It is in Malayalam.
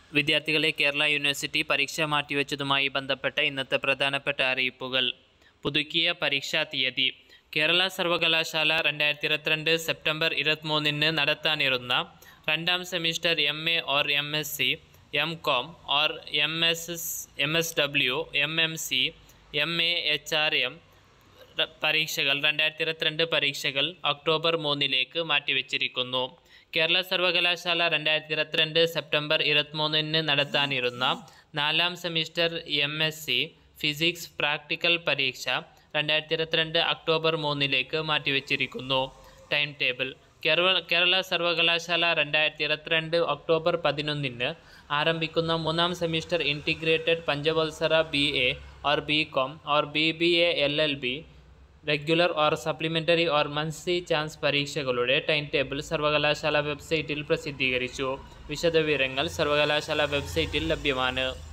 വിദ്യാർത്ഥികളെ കേരള യൂണിവേഴ്സിറ്റി പരീക്ഷ മാറ്റിവെച്ചതുമായി ബന്ധപ്പെട്ട ഇന്നത്തെ പ്രധാനപ്പെട്ട അറിയിപ്പുകൾ പുതുക്കിയ പരീക്ഷാ തീയതി കേരള സർവകലാശാല രണ്ടായിരത്തി ഇരുപത്തിരണ്ട് സെപ്റ്റംബർ ഇരുപത്തിമൂന്നിന് നടത്താനിരുന്ന രണ്ടാം semester M A or M S C M com or M S S M S W M M C M A H R M ര- പരീക്ഷകൾ രണ്ടായിരത്തി ഇരുപത്തിരണ്ട് പരീക്ഷകൾ ഒക്ടോബർ മൂന്നിലേക്ക് മാറ്റിവെച്ചിരിക്കുന്നു കേരള സർവകലാശാല രണ്ടായിരത്തി ഇരുപത്തിരണ്ട് സെപ്റ്റംബർ ഇരുപത്തിമൂന്നിന് നടത്താനിരുന്ന നാലാം semester M S C physics practical പരീക്ഷ രണ്ടായിരത്തി ഇരുപത്തിരണ്ട് ഒക്ടോബർ മൂന്നിലേക്ക് മാറ്റിവെച്ചിരിക്കുന്നു ടൈം ടേബിൾ കേരള കേരള സർവകലാശാല രണ്ടായിരത്തി ഇരുപത്തിരണ്ട് ഒക്ടോബർ പതിനൊന്നിന് ആരംഭിക്കുന്ന മൂന്നാം സെമിസ്റ്റർ ഇൻറ്റിഗ്രേറ്റഡ് പഞ്ചവത്സര B A or B com or B B A L L B regular or supplementary or monthly chance പരീക്ഷകളുടെ ടൈം ടേബിൾ സർവകലാശാല വെബ്സൈറ്റിൽ പ്രസിദ്ധീകരിച്ചു വിശദവിവരങ്ങൾ സർവകലാശാല വെബ്സൈറ്റിൽ ലഭ്യമാണ്